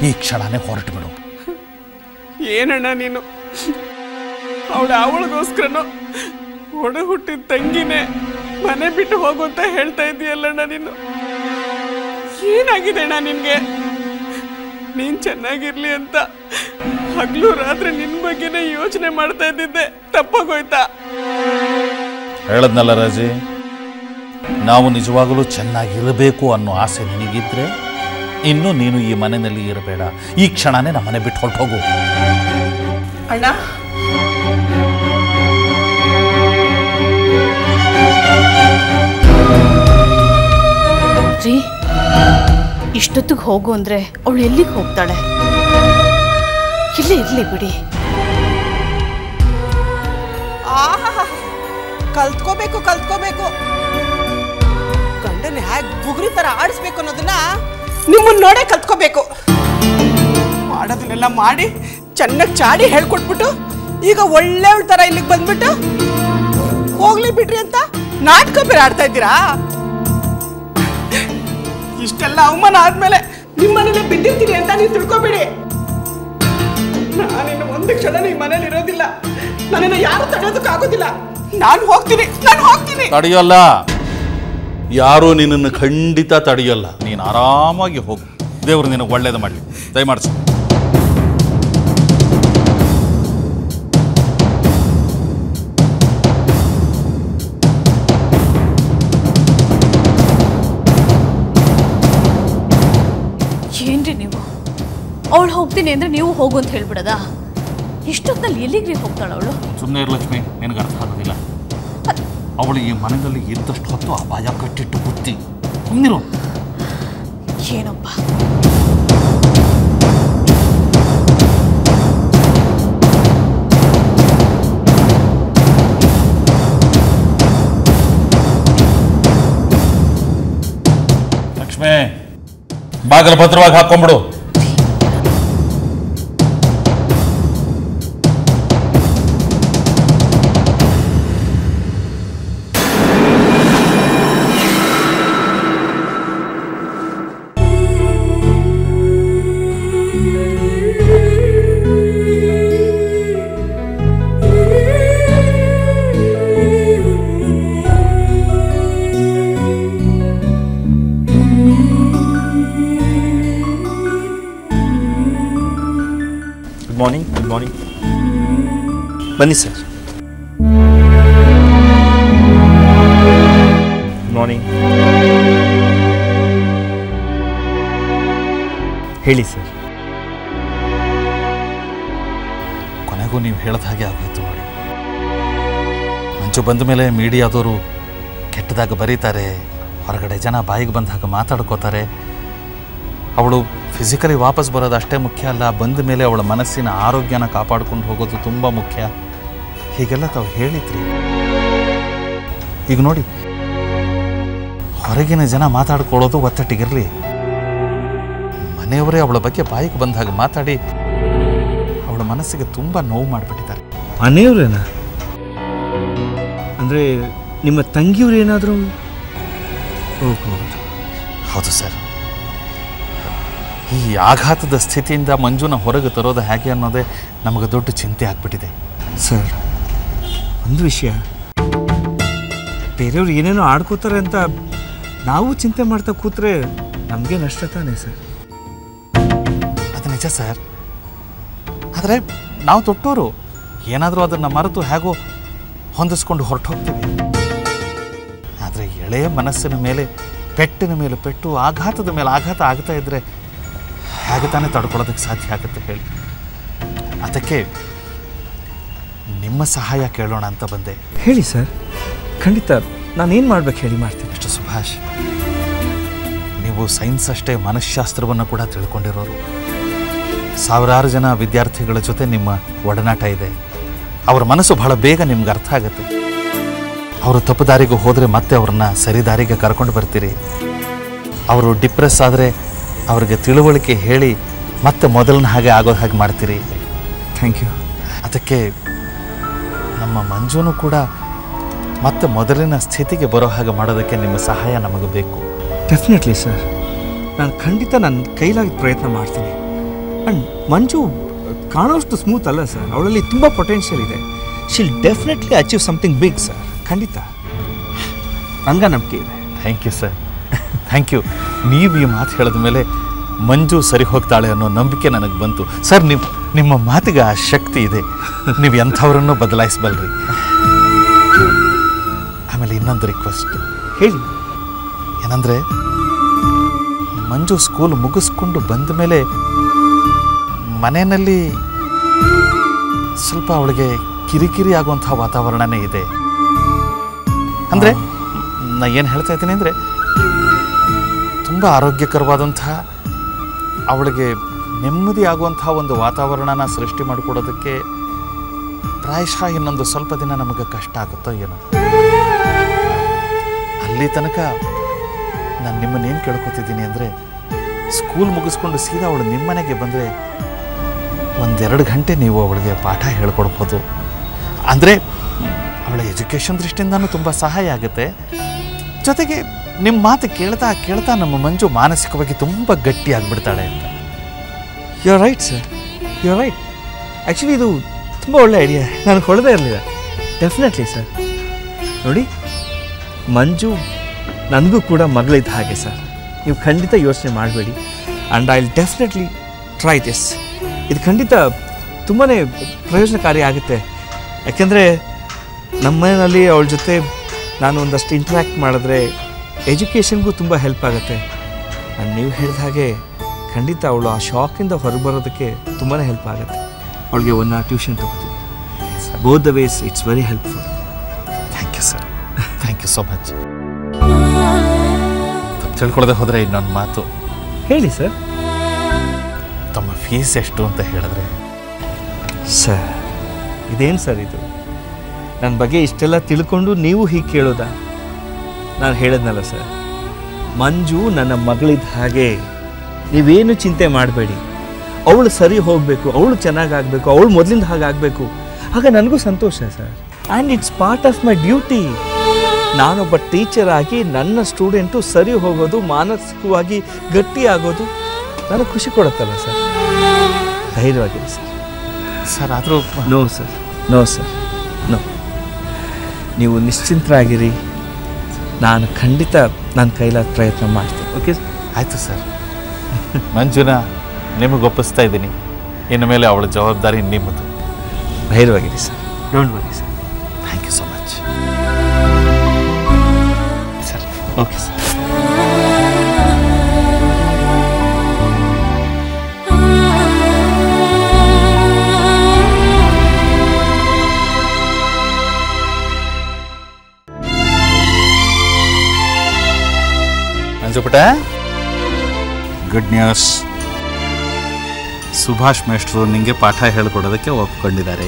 ಈ ಕ್ಷಣನೇ ಹೊರಟು ಬಿಡು ಏನಣ್ಣ ನೀನು ಅವಳ ಅವಳಿಗೋಸ್ಕರನು ಒಡ ಹುಟ್ಟಿದ ತಂಗಿನೇ ಮನೆ ಬಿಟ್ಟು ಹೋಗು ಅಂತ ಹೇಳ್ತಾ ಇದೀಯಲ್ಲಣ್ಣ ನೀನು ಏನಾಗಿದೆ ಅಣ್ಣ ನಿನ್ಗೆ ನೀನ್ ಚೆನ್ನಾಗಿರ್ಲಿ ಅಂತ ಹಗ್ಲು ರಾತ್ರಿ ನಿನ್ ಬಗ್ಗೆನೇ ಯೋಚನೆ ಮಾಡ್ತಾ ಇದ್ದಿದ್ದೆ ತಪ್ಪಾಗೋಯ್ತಾ ಹೇಳದ್ನಲ್ಲ ರಾಜಿ ನಾವು ನಿಜವಾಗಲೂ ಚೆನ್ನಾಗಿರಬೇಕು ಅನ್ನೋ ಆಸೆ ನಿನಗಿದ್ರೆ ಇನ್ನು ನೀನು ಈ ಮನೆಯಲ್ಲಿ ಇರಬೇಡ ಈ ಕ್ಷಣನೇ ನಮ್ಮ ಮನೆ ಬಿಟ್ಟು ಹೊರಟು ಹೋಗು ಅಣ್ಣ ರೀ ಇಷ್ಟೊತ್ತಿಗೆ ಹೋಗು ಅಂದ್ರೆ ಅವಳು ಎಲ್ಲಿಗೆ ಹೋಗ್ತಾಳೆ ಇಲ್ಲೇ ಇರ್ಲಿ ಬಿಡಿ ಆಹಾ ಕಲ್ತ್ಕೋಬೇಕು ಕಲ್ತ್ಕೋಬೇಕು ಗಂಡನ ಹ್ಯಾಗ್ ಬುಗುರಿ ತರ ಆಡಿಸ್ಬೇಕು ಅನ್ನೋದನ್ನ ನಿಮ್ಮನ್ನ ನೋಡೇ ಕಲ್ತ್ಕೋಬೇಕು ಮಾಡೋದನ್ನೆಲ್ಲ ಮಾಡಿ ಚೆನ್ನಾಗಿ ಚಾಡಿ ಹೇಳ್ಕೊಟ್ಬಿಟ್ಟು ಈಗ ಒಳ್ಳೆಯವಳ ತರ ಇಲ್ಲಿಗೆ ಬಂದ್ಬಿಟ್ಟು ಹೋಗ್ಲಿ ಬಿಡ್ರಿ ಅಂತ ನಾಟಕ ಬೇರೆ ಆಡ್ತಾ ಇದ್ದೀರಾ ಇಷ್ಟೆಲ್ಲ ಅವಮಾನ ಆದ್ಮೇಲೆ ನಿಮ್ಮನೇಲೆ ಬಿದ್ದಿರ್ತೀನಿ ಅಂತ ನೀವು ತಿಳ್ಕೊಬೇಡಿ ನಾನಿನ್ನು ಒಂದು ಕ್ಷಣ ಈ ಮನೇಲಿ ಇರೋದಿಲ್ಲ ನನ್ನನ್ನು ಯಾರು ತಡೆಯೋದಕ್ಕಾಗೋದಿಲ್ಲ ನಾನು ಹೋಗ್ತೀನಿ ನಾನು ಹೋಗ್ತೀನಿ ತಡೆಯೋಲ್ಲ ಯಾರೂ ನಿನ್ನನ್ನು ಖಂಡಿತ ತಡೆಯೋಲ್ಲ ನೀನು ಆರಾಮಾಗಿ ಹೋಗು ದೇವರು ನಿನಗೆ ಒಳ್ಳೇದು ಮಾಡಲಿ ದಯಮಾಡಿಸು ಏನ್ರಿ ನೀವು ಅವಳು ಹೋಗ್ತೀನಿ ಅಂದ್ರೆ ನೀವು ಹೋಗು ಅಂತ ಹೇಳ್ಬಿಡದಾ ಇಷ್ಟೊತ್ತಲ್ಲಿ ಎಲ್ಲಿಗ್ರಿ ಹೋಗ್ತಾಳ ಅವಳು ಸುಮ್ಮನೆ ಲಕ್ಷ್ಮಿ ನಿನಗೆ ಅರ್ಥ ಆಗೋದಿಲ್ಲ ಅವಳು ಈ ಮನೆಯಲ್ಲಿ ಇದ್ದಷ್ಟು ಹೊತ್ತು ಆ ಭಯ ಕಟ್ಟಿಟ್ಟು ಬುತ್ತಿ ಸುಮ್ಮನಿರು ಏನಪ್ಪ ಲಕ್ಷ್ಮಿ ಬಾಗಿಲು ಭದ್ರವಾಗಿ ಹಾಕೊಂಡ್ಬಿಡು ಗುಡ್ ಮಾರ್ನಿಂಗ್ ಗುಡ್ ಮಾರ್ನಿಂಗ್ ಬನ್ನಿ ಸರ್ ಗುಡ್ ಮಾರ್ನಿಂಗ್ ಹೇಳಿ ಸರ್ ಕೊನೆಗೂ ನೀವು ಹೇಳ್ದ ಹಾಗೆ ಆಗೋಯ್ತು ನೋಡಿ ಮಂಚು ಬಂದ ಮೇಲೆ ಮೀಡಿಯಾದವರು ಕೆಟ್ಟದಾಗ ಬರೀತಾರೆ ಹೊರಗಡೆ ಜನ ಬಾಯಿಗೆ ಬಂದಾಗ ಮಾತಾಡ್ಕೋತಾರೆ ಅವಳು ಫಿಸಿಕಲಿ ವಾಪಸ್ ಬರೋದು ಅಷ್ಟೇ ಮುಖ್ಯ ಅಲ್ಲ ಬಂದ ಮೇಲೆ ಅವಳ ಮನಸ್ಸಿನ ಆರೋಗ್ಯನ ಕಾಪಾಡ್ಕೊಂಡು ಹೋಗೋದು ತುಂಬ ಮುಖ್ಯ ಹೀಗೆಲ್ಲ ತಾವು ಹೇಳಿದ್ರಿ ಈಗ ನೋಡಿ ಹೊರಗಿನ ಜನ ಮಾತಾಡ್ಕೊಳ್ಳೋದು ಒತ್ತಟ್ಟಿಗಿರಲಿ ಮನೆಯವರೇ ಅವಳ ಬಗ್ಗೆ ಬಾಯಿಗೆ ಬಂದಾಗ ಮಾತಾಡಿ ಅವಳ ಮನಸ್ಸಿಗೆ ತುಂಬ ನೋವು ಮಾಡಿಬಿಟ್ಟಿದ್ದಾರೆ ಮನೆಯವ್ರೇನಾ ಅಂದರೆ ನಿಮ್ಮ ತಂಗಿಯವ್ರು ಏನಾದರೂ ಓಹೋ ಹೌದು ಸರ್ ಈ ಆಘಾತದ ಸ್ಥಿತಿಯಿಂದ ಮಂಜುನ ಹೊರಗೆ ತರೋದು ಹೇಗೆ ಅನ್ನೋದೇ ನಮಗೆ ದೊಡ್ಡ ಚಿಂತೆ ಆಗ್ಬಿಟ್ಟಿದೆ ಸರ್ ಒಂದು ವಿಷಯ ಬೇರೆಯವ್ರು ಏನೇನೋ ಆಡ್ಕೋತಾರೆ ಅಂತ ನಾವು ಚಿಂತೆ ಮಾಡ್ತಾ ಕೂತ್ರೆ ನಮಗೆ ನಷ್ಟ ತಾನೇ ಸರ್ ಅದು ನಿಜ ಸರ್ ಆದರೆ ನಾವು ತೊಟ್ಟೋರು ಏನಾದರೂ ಅದನ್ನು ಮರೆತು ಹೇಗೋ ಹೊಂದಿಸ್ಕೊಂಡು ಹೊರಟು ಹೋಗ್ತೀವಿ ಆದರೆ ಎಳೆಯ ಮನಸ್ಸಿನ ಮೇಲೆ ಪೆಟ್ಟಿನ ಮೇಲೆ ಪೆಟ್ಟು ಆಘಾತದ ಮೇಲೆ ಆಘಾತ ಆಗ್ತಾ ಇದ್ದರೆ ಹೇಗೆ ತಾನೇ ತಡ್ಕೊಳ್ಳೋದಕ್ಕೆ ಸಾಧ್ಯ ಆಗುತ್ತೆ ಹೇಳಿ ಅದಕ್ಕೆ ನಿಮ್ಮ ಸಹಾಯ ಕೇಳೋಣ ಅಂತ ಬಂದೆ ಹೇಳಿ ಸರ್ ಖಂಡಿತ ನಾನೇನು ಮಾಡ್ಬೇಕು ಹೇಳಿ ಮಾಡ್ತೀನಿ ಮಿಸ್ಟರ್ ಸುಭಾಷ್ ನೀವು ಸೈನ್ಸ್ ಅಷ್ಟೇ ಮನಃಶಾಸ್ತ್ರವನ್ನು ಕೂಡ ತಿಳ್ಕೊಂಡಿರೋರು ಸಾವಿರಾರು ಜನ ವಿದ್ಯಾರ್ಥಿಗಳ ಜೊತೆ ನಿಮ್ಮ ಒಡನಾಟ ಇದೆ ಅವರ ಮನಸ್ಸು ಬಹಳ ಬೇಗ ನಿಮ್ಗೆ ಅರ್ಥ ಆಗುತ್ತೆ ಅವರು ತಪ್ಪು ದಾರಿಗೆ ಹೋದರೆ ಮತ್ತೆ ಅವ್ರನ್ನ ಸರಿ ದಾರಿಗೆ ಕರ್ಕೊಂಡು ಬರ್ತೀರಿ ಅವರು ಡಿಪ್ರೆಸ್ ಆದರೆ ಅವ್ರಿಗೆ ತಿಳುವಳಿಕೆ ಹೇಳಿ ಮತ್ತೆ ಮೊದಲನ ಹಾಗೆ ಆಗೋ ಹಾಗೆ ಮಾಡ್ತೀರಿ ಥ್ಯಾಂಕ್ ಯು ಅದಕ್ಕೆ ನಮ್ಮ ಮಂಜುನು ಕೂಡ ಮತ್ತೆ ಮೊದಲಿನ ಸ್ಥಿತಿಗೆ ಬರೋ ಹಾಗೆ ಮಾಡೋದಕ್ಕೆ ನಿಮ್ಮ ಸಹಾಯ ನಮಗೆ ಬೇಕು ಡೆಫಿನೆಟ್ಲಿ ಸರ್ ನಾನು ಖಂಡಿತ ನನ್ನ ಕೈಲಾಗಿ ಪ್ರಯತ್ನ ಮಾಡ್ತೀನಿ ಆ್ಯಂಡ್ ಮಂಜು ಕಾಣೋಷ್ಟು ಸ್ಮೂತ್ ಅಲ್ಲ ಸರ್ ಅವಳಲ್ಲಿ ತುಂಬ ಪೊಟೆನ್ಷಿಯಲ್ ಇದೆ she'll definitely achieve something big sir ಖಂಡಿತ ನಂಗೆ ನಂಬಿಕೆ ಇದೆ thank you sir thank you ನೀವು ಈ ಮಾತು ಹೇಳಿದ ಮೇಲೆ ಮಂಜು ಸರಿ ಹೋಗ್ತಾಳೆ ಅನ್ನೋ ನಂಬಿಕೆ ನನಗೆ ಬಂತು ಸರ್ ನಿಮ್ಮ ನಿಮ್ಮ ಮಾತಿಗೆ ಆ ಶಕ್ತಿ ಇದೆ ನೀವು ಎಂಥವ್ರನ್ನೂ ಬದಲಾಯಿಸಬಲ್ರಿ ಆಮೇಲೆ ಇನ್ನೊಂದು ರಿಕ್ವೆಸ್ಟ್ ಹೇಳಿ ಏನಂದರೆ ಮಂಜು ಸ್ಕೂಲ್ ಮುಗಿಸ್ಕೊಂಡು ಬಂದ ಮೇಲೆ ಮನೆಯಲ್ಲಿ ಸ್ವಲ್ಪ ಅವಳಿಗೆ ಕಿರಿಕಿರಿ ಆಗುವಂಥ ವಾತಾವರಣನೇ ಇದೆ ಅಂದರೆ ನಾ ಏನು ಹೇಳ್ತಾ ಇದ್ದೀನಿ ಅಂದರೆ ತುಂಬ ಆರೋಗ್ಯಕರವಾದಂಥ ಅವಳಿಗೆ ನೆಮ್ಮದಿ ಆಗುವಂಥ ಒಂದು ವಾತಾವರಣನ ಸೃಷ್ಟಿ ಮಾಡಿಕೊಡೋದಕ್ಕೆ ಪ್ರಾಯಶಃ ಇನ್ನೊಂದು ಸ್ವಲ್ಪ ದಿನ ನಮಗೆ ಕಷ್ಟ ಆಗುತ್ತೋ ಏನೋ ಅಲ್ಲಿ ತನಕ ನಾನು ನಿಮ್ಮನ್ನೇನು ಕೇಳ್ಕೊತಿದ್ದೀನಿ ಅಂದರೆ ಸ್ಕೂಲ್ ಮುಗಿಸ್ಕೊಂಡು ಸೀದಾ ಅವಳು ನಿಮ್ಮನೆಗೆ ಬಂದರೆ ಒಂದೆರಡು ಗಂಟೆ ನೀವು ಅವಳಿಗೆ ಪಾಠ ಹೇಳ್ಕೊಡ್ಬೋದು ಅಂದರೆ ಅವಳ ಎಜುಕೇಷನ್ ದೃಷ್ಟಿಯಿಂದನೂ ತುಂಬ ಸಹಾಯ ಆಗುತ್ತೆ ಜೊತೆಗೆ ನಿಮ್ಮ ಮಾತು ಕೇಳ್ತಾ ಕೇಳ್ತಾ ನಮ್ಮ ಮಂಜು ಮಾನಸಿಕವಾಗಿ ತುಂಬ ಗಟ್ಟಿ ಆಗಿಬಿಡ್ತಾಳೆ ಅಂತ you are right sir you are right actually ಇದು ತುಂಬ ಒಳ್ಳೆ ಐಡಿಯಾ ನನಗೆ ಹೊಳದೇ ಇರಲಿಲ್ಲ ಡೆಫಿನೆಟ್ಲಿ ಸರ್ ನೋಡಿ ಮಂಜು ನನಗೂ ಕೂಡ ಮಗಳಿದ್ದ ಹಾಗೆ ಸರ್ ನೀವು ಖಂಡಿತ ಯೋಚನೆ ಮಾಡಬೇಡಿ and I will definitely try this ಇದು ಖಂಡಿತ ತುಂಬಾ ಪ್ರಯೋಜನಕಾರಿ ಆಗುತ್ತೆ ಯಾಕೆಂದರೆ ನಮ್ಮ ಮನೆಯಲ್ಲಿ ಅವಳ ಜೊತೆ ನಾನು ಒಂದಷ್ಟು ಇಂಟ್ರ್ಯಾಕ್ಟ್ ಮಾಡಿದ್ರೆ ಎಜುಕೇಷನ್ಗೂ ತುಂಬ ಹೆಲ್ಪ್ ಆಗುತ್ತೆ ಆ್ಯಂಡ್ ನೀವು ಹೇಳಿದ ಹಾಗೆ ಖಂಡಿತ ಅವಳು ಆ ಶಾಕಿಂದ ಹೊರಬರೋದಕ್ಕೆ ತುಂಬಾ ಹೆಲ್ಪ್ ಆಗುತ್ತೆ ಅವಳಿಗೆ ಒಂದು ಟ್ಯೂಷನ್ ತಗೋತೀನಿ both the ways it's very helpful thank you sir thank you so much ತಿಳ್ಕೊಳ್ಳದೆ ಹೋದರೆ ಇನ್ನೊಂದು ಮಾತು ಹೇಳಿ ಸರ್ ತಮ್ಮ ಫೀಸ್ ಎಷ್ಟು ಅಂತ ಹೇಳಿದ್ರೆ ಸರ್ ಇದೇನು ಸರ್ ಇದು ನನ್ನ ಬಗ್ಗೆ ಇಷ್ಟೆಲ್ಲ ತಿಳ್ಕೊಂಡು ನೀವು ಹೀಗೆ ಕೇಳೋದಾ ನಾನು ಹೇಳಿದ್ನಲ್ಲ ಸರ್ ಮಂಜು ನನ್ನ ಮಗಳಿದ್ದ ಹಾಗೆ ನೀವೇನು ಚಿಂತೆ ಮಾಡಬೇಡಿ ಅವಳು ಸರಿ ಹೋಗಬೇಕು ಅವಳು ಚೆನ್ನಾಗಾಗಬೇಕು ಅವಳು ಮೊದಲಿಂದ ಹಾಗೆ ಆಗಬೇಕು ಆಗ ನನಗೂ ಸಂತೋಷ sir and it's part of my duty ನಾನೊಬ್ಬ ಟೀಚರ್ ಆಗಿ ನನ್ನ ಸ್ಟೂಡೆಂಟು ಸರಿ ಹೋಗೋದು ಮಾನಸಿಕವಾಗಿ ಗಟ್ಟಿ ಆಗೋದು ನನಗೆ ಖುಷಿ ಕೊಡುತ್ತಲ್ಲ ಸರ್ ಧೈರ್ಯವಾಗಿರಿ ಸರ್ ಸರ್ ಆದರೂ no sir no sir no ನೀವು ನಿಶ್ಚಿಂತರಾಗಿರಿ ನಾನು ಖಂಡಿತ ನನ್ನ ಕೈಲಾದ ಪ್ರಯತ್ನ ಮಾಡ್ತೀನಿ ಓಕೆ ಆಯಿತು ಸರ್ ಮಂಜುನ ನಿಮಗೆ ಒಪ್ಪಿಸ್ತಾ ಇದ್ದೀನಿ ಇನ್ನು ಮೇಲೆ ಅವಳ ಜವಾಬ್ದಾರಿ ನಿಮ್ಮದು ಧೈರ್ಯವಾಗಿರಿ sir don't worry sir thank you so much sir okay sir Manju ಪುಟ ಗುಡ್ ನ್ಯೂಸ್ ಸುಭಾಷ್ ಮೇಷ್ಟ್ರು ನಿಮಗೆ ಪಾಠ ಹೇಳ್ಕೊಡೋದಕ್ಕೆ ಒಪ್ಕೊಂಡಿದ್ದಾರೆ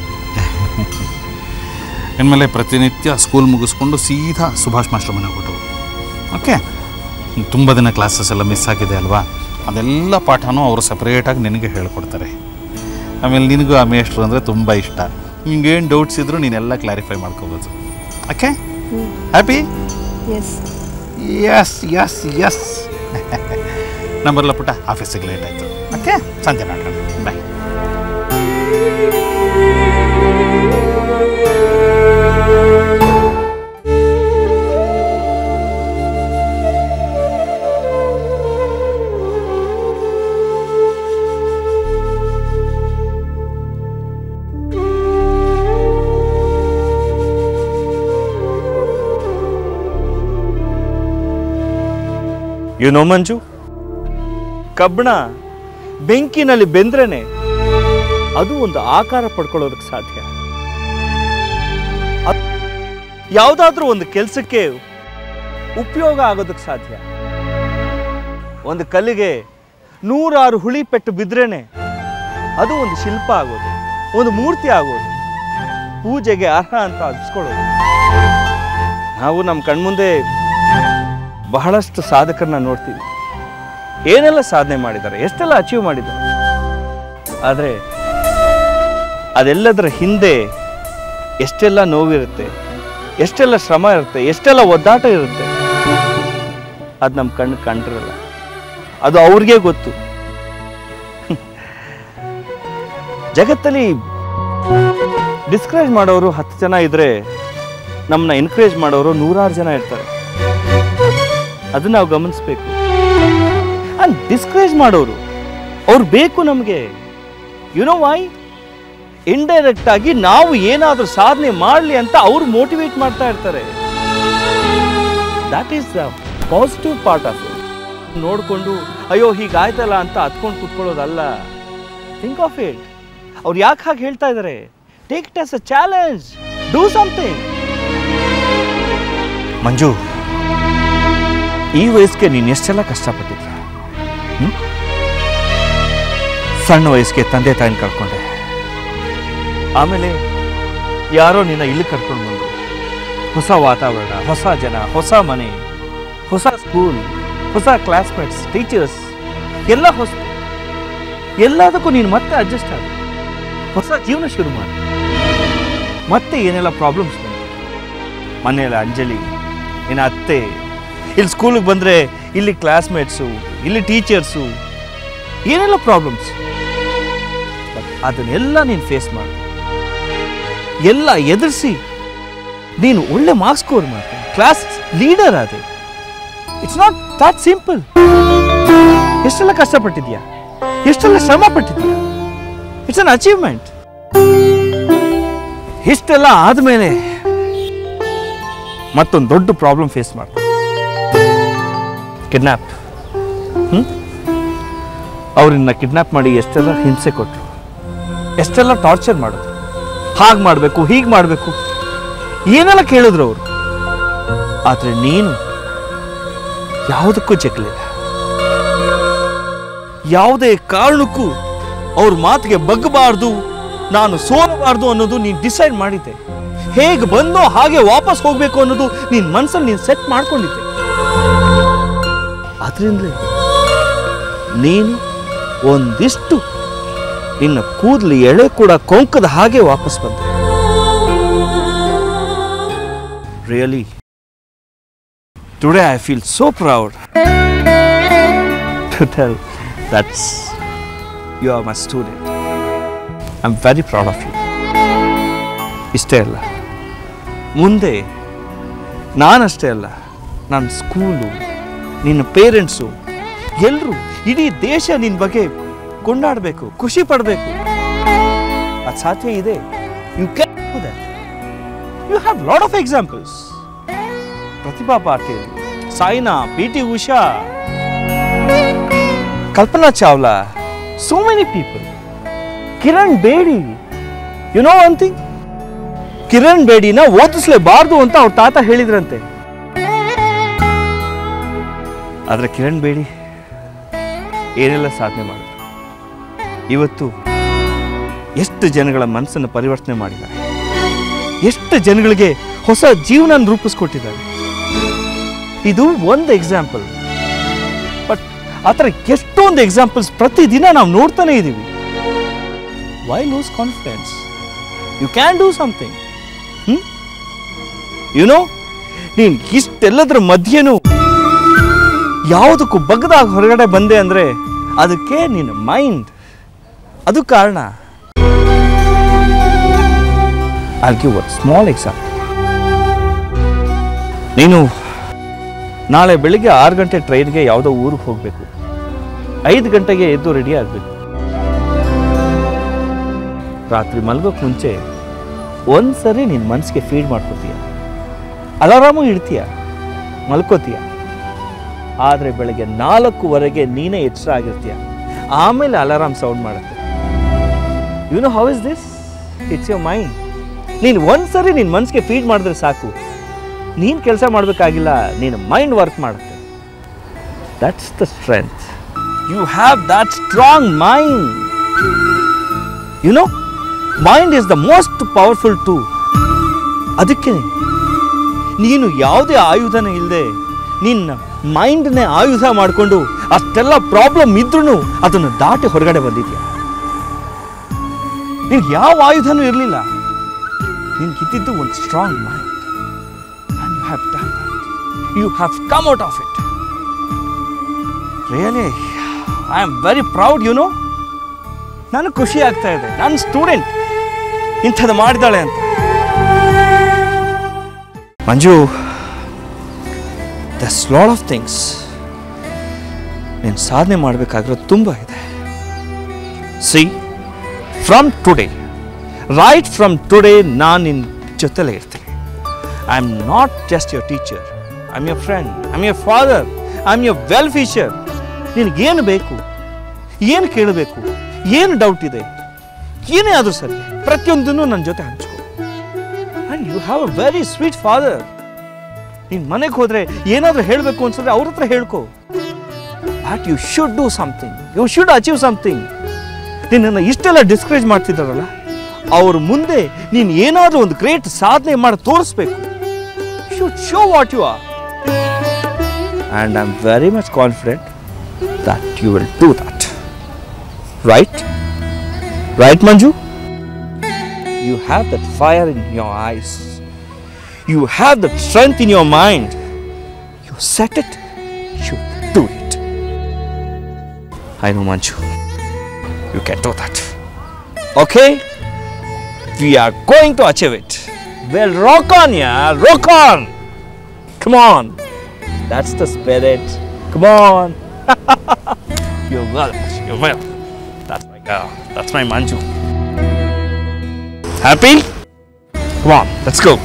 ಇನ್ಮೇಲೆ ಪ್ರತಿನಿತ್ಯ ಸ್ಕೂಲ್ ಮುಗಿಸ್ಕೊಂಡು ಸೀದಾ ಸುಭಾಷ್ ಮಾಸ್ಟರ್ ಮನೆಗೆ ಹೊಟ್ಟು ಓಕೆ ತುಂಬ ದಿನ ಕ್ಲಾಸಸ್ ಎಲ್ಲ ಮಿಸ್ ಆಗಿದೆ ಅಲ್ವಾ ಅದೆಲ್ಲ ಪಾಠನೂ ಅವರು ಸಪ್ರೇಟಾಗಿ ನಿನಗೆ ಹೇಳ್ಕೊಡ್ತಾರೆ ಆಮೇಲೆ ನಿನಗೂ ಆ ಮೇಷ್ಟ್ರು ಅಂದರೆ ತುಂಬ ಇಷ್ಟ ನಿಂಗೇನು ಡೌಟ್ಸ್ ಇದ್ದರೂ ನೀನೆಲ್ಲ ಕ್ಲಾರಿಫೈ ಮಾಡ್ಕೋಬೋದು okay happy yes yes yes yes ನಂಬರ್ಲ ಪುಟ್ಟ ಆಫೀಸಿಗೆ ಲೇಟ್ ಆಯಿತು ಓಕೆ ಸಂಜೆ ಮಾಡೋಣ ಬಾಯ್ ಯು ನೋ ಮಂಜು ಕಬ್ಬಣ ಬೆಂಕಿನಲ್ಲಿ ಬೆಂದ್ರೇನೆ ಅದು ಒಂದು ಆಕಾರ ಪಡ್ಕೊಳ್ಳೋದಕ್ಕೆ ಸಾಧ್ಯ ಅದ್- ಯಾವುದಾದ್ರೂ ಒಂದು ಕೆಲಸಕ್ಕೆ ಉಪಯೋಗ ಆಗೋದಕ್ಕೆ ಸಾಧ್ಯ ಒಂದು ಕಲ್ಲಿಗೆ ನೂರಾರು ಹುಳಿ ಪೆಟ್ಟು ಬಿದ್ರೇನೆ ಅದು ಒಂದು ಶಿಲ್ಪ ಆಗೋದು ಒಂದು ಮೂರ್ತಿ ಆಗೋದು ಪೂಜೆಗೆ ಅರ್ಹ ಅಂತ ಅನ್ಸ್ಕೊಳ್ಳೋದು ನಾವು ನಮ್ಮ ಕಣ್ಮುಂದೆ ಬಹಳಷ್ಟು ಸಾಧಕರನ್ನ ನೋಡ್ತೀವಿ ಏನೆಲ್ಲ ಸಾಧನೆ ಮಾಡಿದ್ದಾರೆ ಎಷ್ಟೆಲ್ಲ ಅಚೀವ್ ಮಾಡಿದ್ದಾರೆ ಆದರೆ ಅದೆಲ್ಲದರ ಹಿಂದೆ ಎಷ್ಟೆಲ್ಲ ನೋವಿರುತ್ತೆ ಎಷ್ಟೆಲ್ಲ ಶ್ರಮ ಇರುತ್ತೆ ಎಷ್ಟೆಲ್ಲ ಒದ್ದಾಟ ಇರುತ್ತೆ ಅದು ನಮ್ಮ ಕಣ್ಣು ಕಂಡಿರಲ್ಲ ಅದು ಅವ್ರಿಗೆ ಗೊತ್ತು ಜಗತ್ತಲ್ಲಿ ಡಿಸ್ಕರೇಜ್ ಮಾಡೋರು ಹತ್ತು ಜನ ಇದ್ರೆ ನಮ್ಮನ್ನ ಎನ್ಕರೇಜ್ ಮಾಡೋರು ನೂರಾರು ಜನ ಇರ್ತಾರೆ ಅದನ್ನ ನಾವು ಗಮನಿಸ್ಬೇಕು ಅಂಡ್ ಡಿಸ್ಕರೇಜ್ ಮಾಡೋರು ಅವ್ರು ಬೇಕು ನಮಗೆ ಯುನೋ ವೈ ಇಂಡೈರೆಕ್ಟ್ ಆಗಿ ನಾವು ಏನಾದರೂ ಸಾಧನೆ ಮಾಡಲಿ ಅಂತ ಅವ್ರು ಮೋಟಿವೇಟ್ ಮಾಡ್ತಾ ಇರ್ತಾರೆ that is the positive part of it ನೋಡಿಕೊಂಡು ಅಯ್ಯೋ ಹೀಗಾಯ್ತಲ್ಲ ಅಂತ ಹತ್ಕೊಂಡು ಕುತ್ಕೊಳ್ಳೋದಲ್ಲ ಥಿಂಕ್ ಆಫ್ ಇಟ್ ಅವ್ರು ಯಾಕೆ ಹಾಗೆ ಹೇಳ್ತಾ ಇದ್ದಾರೆ take it as a challenge do something Manju ಈ ವಯಸ್ಸಿಗೆ ನೀನು ಎಷ್ಟೆಲ್ಲ ಕಷ್ಟಪಟ್ಟಿದ್ಯ ಹ್ಮ್? ಸಣ್ಣ ವಯಸ್ಸಿಗೆ ತಂದೆ ತಾಯಿನ ಕಳ್ಕೊಂಡೆ ಆಮೇಲೆ ಯಾರೋ ನಿನ್ನ ಇಲ್ಲಿ ಕರ್ಕೊಂಡು ಬಂದರು ಹೊಸ ವಾತಾವರಣ ಹೊಸ ಜನ ಹೊಸ ಮನೆ ಹೊಸ ಸ್ಕೂಲ್ ಹೊಸ ಕ್ಲಾಸ್ಮೇಟ್ಸ್ ಟೀಚರ್ಸ್ ಎಲ್ಲ ಹೊಸ ಎಲ್ಲದಕ್ಕೂ ನೀನು ಮತ್ತೆ ಅಡ್ಜಸ್ಟ್ ಆಗ ಹೊಸ ಜೀವನ ಶುರು ಮಾಡಿ ಮತ್ತೆ ಏನೆಲ್ಲ ಪ್ರಾಬ್ಲಮ್ಸ್ ಬಂತು ಮನೆಯಲ್ಲಿ ಅಂಜಲಿ ಇನ್ನು ಅತ್ತೆ ಇಲ್ಲಿ ಸ್ಕೂಲಿಗೆ ಬಂದರೆ ಇಲ್ಲಿ ಕ್ಲಾಸ್ಮೇಟ್ಸು ಇಲ್ಲಿ ಟೀಚರ್ಸು ಏನೆಲ್ಲ ಪ್ರಾಬ್ಲಮ್ಸ್ ಅದನ್ನೆಲ್ಲ ನೀನು ಫೇಸ್ ಮಾಡು ಎಲ್ಲ ಎದುರಿಸಿ ನೀನು ಒಳ್ಳೆ ಮಾರ್ಕ್ಸ್ ಸ್ಕೋರ್ ಮಾಡಿ ಕ್ಲಾಸ್ ಲೀಡರ್ ಆದೆ ಇಟ್ಸ್ ನಾಟ್ ದಟ್ ಸಿಂಪಲ್ ಎಷ್ಟೆಲ್ಲ ಕಷ್ಟಪಟ್ಟಿದ್ಯಾ ಎಷ್ಟೆಲ್ಲ ಶ್ರಮ ಪಟ್ಟಿದ್ಯಾ ಇಟ್ಸ್ ಅನ್ ಅಚೀವ್ಮೆಂಟ್ ಇಷ್ಟೆಲ್ಲ ಆದಮೇಲೆ ಮತ್ತೊಂದು ದೊಡ್ಡ ಪ್ರಾಬ್ಲಮ್ ಫೇಸ್ ಮಾಡ್ತಾರೆ ಕಿಡ್ನಾಪ್ ಹ್ಞೂ ಅವ್ರನ್ನ ಕಿಡ್ನಾಪ್ ಮಾಡಿ ಎಷ್ಟೆಲ್ಲ ಹಿಂಸೆ ಕೊಟ್ಟರು ಎಷ್ಟೆಲ್ಲ ಟಾರ್ಚರ್ ಮಾಡೋದು ಹಾಗೆ ಮಾಡಬೇಕು ಹೀಗೆ ಮಾಡಬೇಕು ಏನೆಲ್ಲ ಕೇಳಿದ್ರು ಅವರು ಆದರೆ ನೀನು ಯಾವುದಕ್ಕೂ ಜಗ್ಲಿಲ್ಲ ಯಾವುದೇ ಕಾರಣಕ್ಕೂ ಅವ್ರ ಮಾತಿಗೆ ಬಗ್ಗಬಾರ್ದು ನಾನು ಸೋಲಬಾರ್ದು ಅನ್ನೋದು ನೀನು ಡಿಸೈಡ್ ಮಾಡಿದ್ದೆ ಹೇಗೆ ಬಂದೋ ಹಾಗೆ ವಾಪಸ್ ಹೋಗ್ಬೇಕು ಅನ್ನೋದು ನಿನ್ನ ಮನಸ್ಸಲ್ಲಿ ನೀನು ಸೆಟ್ ಮಾಡ್ಕೊಂಡಿದ್ದೆ ಅದರಿಂದಲೇ ನೀನು ಒಂದಿಷ್ಟು ನಿನ್ನ ಕೂದಲು ಎಳೆ ಕೂಡ ಕೊಂಕದ ಹಾಗೆ ವಾಪಸ್ ಬಂದೆ really today I feel so proud to tell that's you are my student I am very proud of you ಇಷ್ಟೇ ಅಲ್ಲ ಮುಂದೆ ನಾನಷ್ಟೇ ಅಲ್ಲ ನನ್ನ ಸ್ಕೂಲು ನಿನ್ನ ಪೇರೆಂಟ್ಸು ಎಲ್ಲರೂ ಇಡೀ ದೇಶ ನಿನ್ನ ಬಗ್ಗೆ ಕೊಂಡಾಡಬೇಕು ಖುಷಿ ಪಡಬೇಕು ಅದು ಸಾಧ್ಯ ಇದೆ you can do that you have lot of examples Pratibha Patil Saina P T Usha Kalpana Chawla so many people Kiran Bedi you know one thing ಕಿರಣ್ ಬೇಡಿನ ಓದಿಸ್ಲೇಬಾರ್ದು ಅಂತ ಅವ್ರ ತಾತ ಹೇಳಿದ್ರಂತೆ ಆದ್ರೆ ಕಿರಣ್ ಬೇಡಿ ಏನೆಲ್ಲ ಸಾಧನೆ ಮಾಡಿದ್ರು ಇವತ್ತು ಎಷ್ಟು ಜನಗಳ ಮನಸ್ಸನ್ನು ಪರಿವರ್ತನೆ ಮಾಡಿದ್ದಾರೆ ಎಷ್ಟು ಜನಗಳಿಗೆ ಹೊಸ ಜೀವನ ರೂಪಿಸ್ಕೊಟ್ಟಿದ್ದಾರೆ ಇದು ಒಂದು ಎಕ್ಸಾಂಪಲ್ ಬಟ್ ಆ ಥರ ಎಷ್ಟೊಂದು ಎಕ್ಸಾಂಪಲ್ಸ್ ಪ್ರತಿದಿನ ನಾವು ನೋಡ್ತಾನೆ ಇದ್ದೀವಿ why lose confidence you can do something you know ನೀನು ಇಷ್ಟೆಲ್ಲದರ ಮಧ್ಯೆನೂ ಯಾವುದಕ್ಕೂ ಬಗ್ಗದಾಗ ಹೊರಗಡೆ ಬಂದೆ ಅಂದರೆ ಅದಕ್ಕೆ ನಿನ್ನ ಮೈಂಡ್ ಅದು ಕಾರಣ I give a small example ನೀನು ನಾಳೆ ಬೆಳಿಗ್ಗೆ ಆರು ಗಂಟೆ ಟ್ರೈನ್ಗೆ ಯಾವುದೋ ಊರಿಗೆ ಹೋಗಬೇಕು ಐದು ಗಂಟೆಗೆ ಎದ್ದು ರೆಡಿ ಆಗಬೇಕು ರಾತ್ರಿ ಮಲ್ಗೋಕ್ ಮುಂಚೆ ಒಂದ್ಸರಿ ನಿನ್ನ ಮನಸ್ಸಿಗೆ ಫೀಡ್ ಮಾಡ್ಕೋತೀಯ ಅಲಾರಾಮು ಇಡ್ತೀಯ ಮಲ್ಕೋತೀಯ ಆದರೆ ಬೆಳಗ್ಗೆ ನಾಲ್ಕುವರೆಗೆ ನೀನೇ ಎಚ್ಚರ ಆಗಿರ್ತೀಯ ಆಮೇಲೆ ಅಲಾರಾಮ್ ಸೌಂಡ್ ಮಾಡುತ್ತೆ you know how is this it's your mind ನೀನು ಒಂದ್ಸರಿ ನಿನ್ನ ಮನಸ್ಸಿಗೆ ಫೀಡ್ ಮಾಡಿದ್ರೆ ಸಾಕು ನೀನು ಕೆಲಸ ಮಾಡಬೇಕಾಗಿಲ್ಲ ನೀನು ಮೈಂಡ್ ವರ್ಕ್ ಮಾಡುತ್ತೆ that's the strength you have that strong mind you know mind is the most powerful tool ಅದಕ್ಕೆ ನೀನು ಯಾವುದೇ ಆಯುಧನ ಇಲ್ಲದೆ ನಿನ್ನ ಮೈಂಡ್ನೇ ಆಯುಧ ಮಾಡಿಕೊಂಡು ಅಷ್ಟೆಲ್ಲ ಪ್ರಾಬ್ಲಮ್ ಇದ್ರೂ ಅದನ್ನು ದಾಟಿ ಹೊರಗಡೆ ಬಂದಿದ್ಯಾ ನಿನ್ಗೆ ಯಾವ ಆಯುಧನೂ ಇರಲಿಲ್ಲ ನಿನ್ಗಿದ್ದಿದ್ದು ಒಂದು strong mind and you have done that. You have come out of it. Really, I am very proud, you know. ನನಗೆ ಖುಷಿ ಆಗ್ತಾ ಇದೆ ನಾನು ಸ್ಟೂಡೆಂಟ್ ಇಂಥದ್ದು ಮಾಡಿದಾಳೆ ಅಂತ Manju thus lot of things ನೀನು ಸಾಧನೆ ಮಾಡಬೇಕಾಗಿರೋದು ತುಂಬ ಇದೆ see from today right from today ನಾನು ನಿನ್ನ ಜೊತೆಲೇ ಇರ್ತೀನಿ I am not just your teacher I am your friend I am your father I am your well wisher ನಿನಗೇನು ಬೇಕು ಏನು ಕೇಳಬೇಕು ಏನು ಡೌಟ್ ಇದೆ ಏನೇ ಆದರೂ ಸರಿ ಪ್ರತಿಯೊಂದನ್ನು ನನ್ನ ಜೊತೆ ಹಂಚ್ಕೊ and you have a very sweet father ನೀನು ಮನೆಗೆ ಹೋದರೆ ಏನಾದರೂ ಹೇಳಬೇಕು ಅನ್ಸಿದ್ರೆ ಅವ್ರ ಹತ್ರ ಹೇಳ್ಕೊ but you should do something you should achieve something ನಿನ್ನನ್ನು ಇಷ್ಟೆಲ್ಲ ಡಿಸ್ಕರೇಜ್ ಮಾಡ್ತಿದ್ದಾರಲ್ಲ ಅವ್ರ ಮುಂದೆ ನೀನು ಏನಾದರೂ ಒಂದು ಗ್ರೇಟ್ ಸಾಧನೆ ಮಾಡಿ ತೋರಿಸ್ಬೇಕು should show what you are and I am very much confident that you will do that right right Manju you have that fire in your eyes you have that strength in your mind you set it you do it I know, Manchu. You can do that. Okay? We are going to achieve it. Well, rock on, yeah. Rock on. Come on. That's the spirit. Come on. You're well. You're well. That's my girl. That's my Manju. Happy? Come on. Let's go.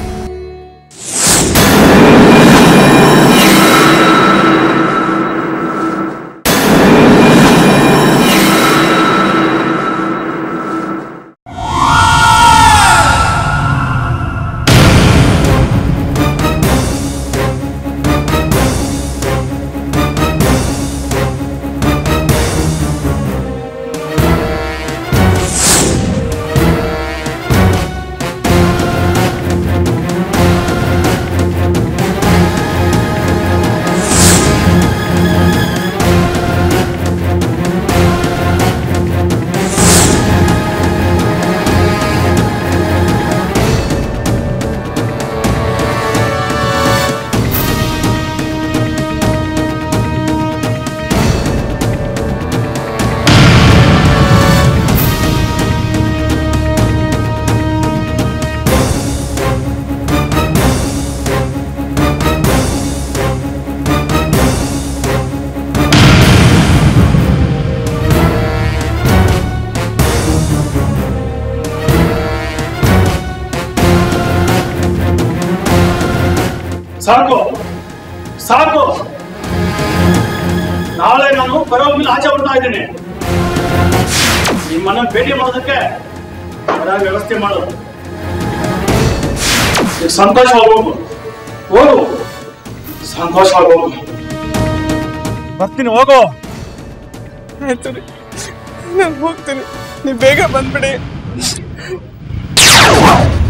ಸಾಕು ಸಾಕು ನಾಳೆ ನಾನು ಪರವಾಗಿ ಆಚೆ ಬರ್ತಾ ಇದ್ದೀನಿ ನಿಮ್ಮನ್ನ ಭೇಟಿ ಮಾಡೋದಕ್ಕೆ ಎಲ್ಲ ವ್ಯವಸ್ಥೆ ಮಾಡೋದು ಈಗ ಸಂತೋಷವಾಗಿ ಹೋಗು ಹೋಗು ಸಂತೋಷವಾಗಿ ಹೋಗು ಬರ್ತೀನಿ ಹೋಗು ಆಯ್ತು ರೀ ನಾನು ಹೋಗ್ತೀನಿ ನೀವು ಬೇಗ ಬಂದ್ಬಿಡಿ